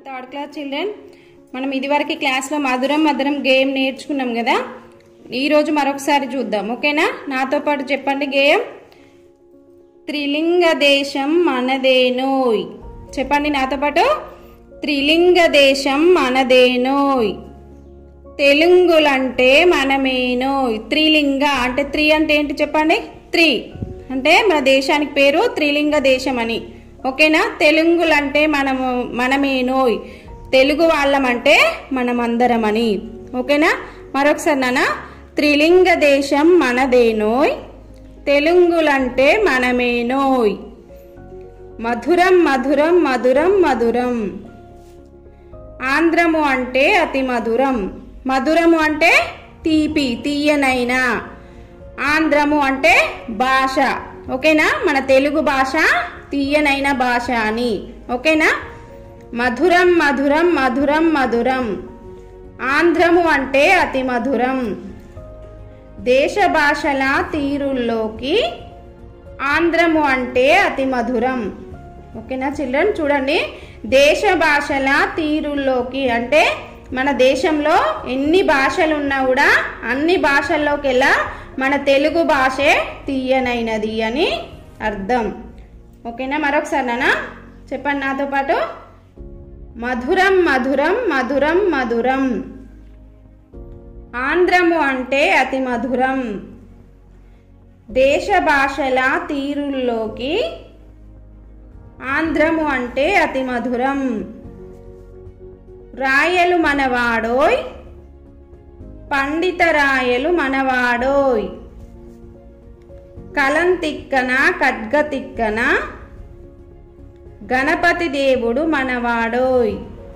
third class children మనం ఇదివరకు క్లాస్లో మధురం మధురం గేమ్ నేర్చుకున్నాం కదా ఈరోజు మరొకసారి చూద్దాం ఓకేనా నాతో పాటు చెప్పండి గేమ్ త్రిలింగ దేశం మనదేనోయ్ చెప్పండి నాతో పాటు త్రిలింగ దేశం మనదేనోయ్ తెలుగులంటే మనమేనోయ్ త్రిలింగ అంటే త్రి అంటే ఏంటి చెప్పండి త్రి అంటే మన దేశానికి పేరు త్రిలింగ దేశం అని ఓకేనా తెలుగులంటే మనము మనమేనోయ్ తెలుగు వాళ్ళమంటే మనమందరం అని ఓకేనా మరొకసారి నాన్న త్రిలింగ దేశం మనదేనోయ్ తెలుగులంటే మనమేనోయ్ మధురం మధురం మధురం మధురం ఆంధ్రము అంటే అతి మధురం మధురము అంటే తీపి తీయనైన ఆంధ్రము అంటే భాష ఓకేనా మన తెలుగు భాష తీయనైన భాష అని ఓకేనా మధురం మధురం మధురం మధురం ఆంధ్రము అంటే అతి మధురం దేశ భాషల తీరుల్లోకి ఆంధ్రము అంటే అతి మధురం ఓకేనా చిల్డ్రన్ చూడండి దేశ భాషల తీరుల్లోకి అంటే మన దేశంలో ఎన్ని భాషలు ఉన్నా కూడా అన్ని భాషల్లోకెల్లా మన తెలుగు భాషే తీయనైనది అని అర్థం ఓకేనా మరొకసారి నాన్న చెప్పండి నాతో పాటు మధురం మధురం మధురం మధురం ఆంధ్రము అంటే అతి మధురం దేశ భాషల తీరుల్లోకి ఆంధ్రము అంటే అతి మధురం రాయలు మనవాడోయ్ పండిత రాయలు మనవాడోయ్ కలం తిక్కన ఖడ్గ తిక్కన గణపతి దేవుడు మనవాడోయ్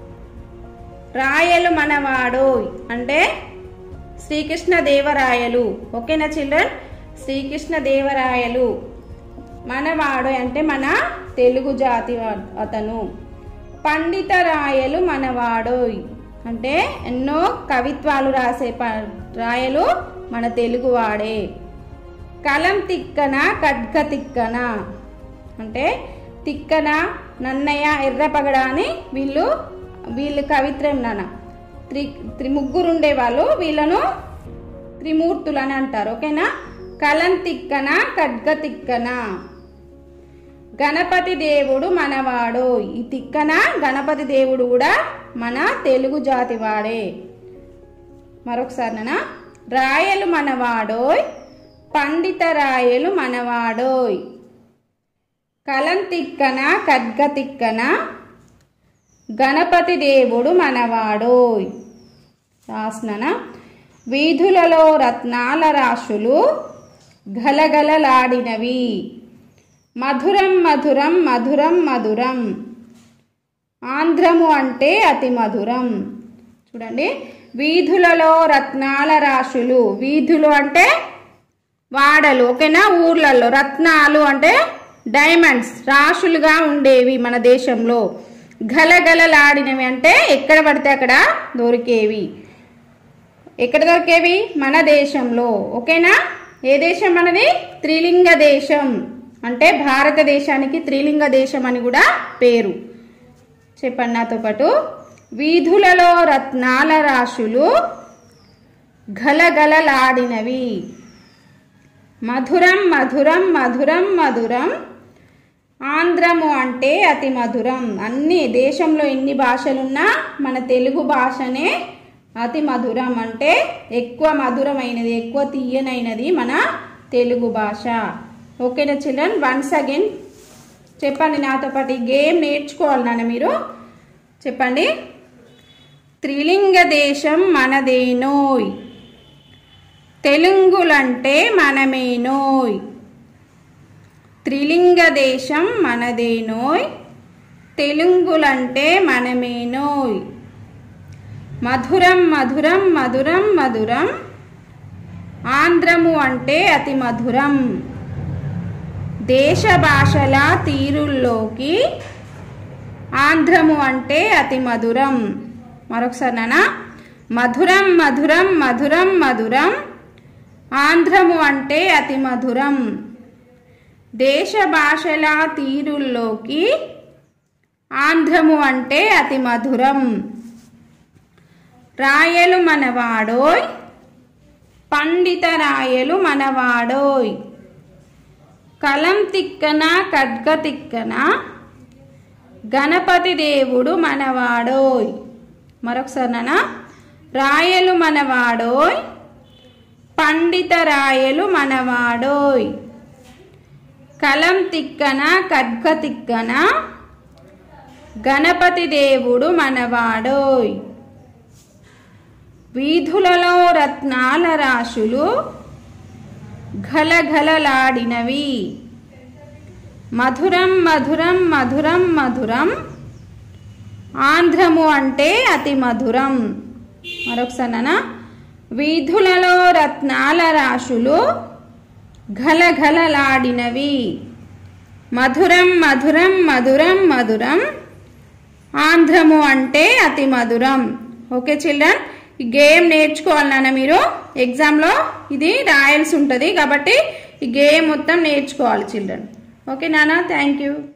రాయలు మనవాడోయ్ అంటే శ్రీకృష్ణ దేవరాయలు ఓకేనా చిల్డ్రన్ శ్రీకృష్ణ దేవరాయలు మనవాడు అంటే మన తెలుగు జాతి వా- అతను పండిత రాయలు మనవాడోయ్ అంటే ఎన్నో కవిత్వాలు రాసే ప రాయలు మన తెలుగు వాడే కలం తిక్కన ఖడ్గ తిక్కన అంటే తిక్కన నన్నయ్య ఎర్రపగడ అని వీళ్ళు వీళ్ళు కవిత్రం నాన్న త్రి త్రి ముగ్గురు ఉండేవాళ్ళు వీళ్ళను త్రిమూర్తులు అని అంటారు ఓకేనా కలం తిక్కన ఖడ్గ తిక్కన గణపతి దేవుడు మనవాడు ఈ తిక్కన గణపతి దేవుడు కూడా మన తెలుగు జాతి వాడే మరొకసారి నాన్న రాయలు మనవాడోయ్ పండిత రాయలు మనవాడోయ్ కలం తిక్కన ఖడ్గ తిక్కన గణపతి దేవుడు మనవాడోయ్ రాసిననా వీధులలో రత్నాల రాశులు గలగలలాడినవి మధురం మధురం మధురం మధురం ఆంధ్రము అంటే అతి మధురం చూడండి వీధులలో రత్నాల రాశులు వీధులు అంటే వాడలు ఓకేనా ఊర్లలో రత్నాలు అంటే డైమండ్స్ రాశులుగా ఉండేవి మన దేశంలో గలగలలాడినవి అంటే ఎక్కడ పడితే అక్కడ దొరికేవి ఎక్కడ దొరికేవి మన దేశంలో ఓకేనా ఏ దేశం మనది త్రిలింగ దేశం అంటే భారతదేశానికి త్రిలింగ దేశం అని కూడా పేరు చెప్పండి నాతో పాటు వీధులలో రత్నాల రాశులు గలగలలాడినవి మధురం మధురం మధురం మధురం ఆంధ్రము అంటే అతి మధురం అన్ని దేశంలో ఎన్ని భాషలున్నా మన తెలుగు భాషనే అతి మధురం అంటే ఎక్కువ మధురమైనది ఎక్కువ తీయనైనది మన తెలుగు భాష ఓకేనా చిల్డ్రన్ వన్స్ అగైన్ చెప్పండి నాతో పాటు ఈ గేమ్ నేర్చుకోవాలి నాన్న మీరు చెప్పండి త్రిలింగ దేశం మనదేనోయ్ తెలుగులంటే మనమేనోయ్ త్రిలింగ దేశం మనదేనోయ్ తెలుగులంటే మనమేనోయ్ మధురం మధురం మధురం మధురం ఆంధ్రము అంటే అతి మధురం దేశ భాషల తీరుల్లోకి ఆంధ్రము అంటే అతి మధురం మరొకసారి నాన్న మధురం మధురం మధురం మధురం ఆంధ్రము అంటే అతి మధురం దేశ భాషల తీరుల్లోకి ఆంధ్రము అంటే అతి మధురం రాయలు మనవాడోయ్ పండిత రాయలు మనవాడోయ్ కలం తిక్కన ఖడ్గ తిక్కన గణపతి దేవుడు మనవాడోయ్ మరొకసారి నానా రాయలు మనవాడోయ్ పండిత రాయలు మనవాడోయ్ కలం తిక్కన ఖడ్గ తిక్కన గణపతి దేవుడు మనవాడోయ్ వీధులలో రత్నాల రాశులు ఘలఘలలాడినవి మధురం మధురం మధురం మధురం ఆంధ్రము అంటే అతి మధురం మరొకసారి నానా వీధులలో రత్నాల రాశులు ఘలఘలలాడినవి మధురం మధురం మధురం మధురం ఆంధ్రము అంటే అతి మధురం ఓకే చిల్డ్రన్ ఈ గేమ్ నేర్చుకోవాలి నాన్న మీరు ఎగ్జామ్లో ఇది రాయాల్సి ఉంటుంది కాబట్టి ఈ గేమ్ మొత్తం నేర్చుకోవాలి చిల్డ్రన్ ఓకే నాన్న థ్యాంక్ యూ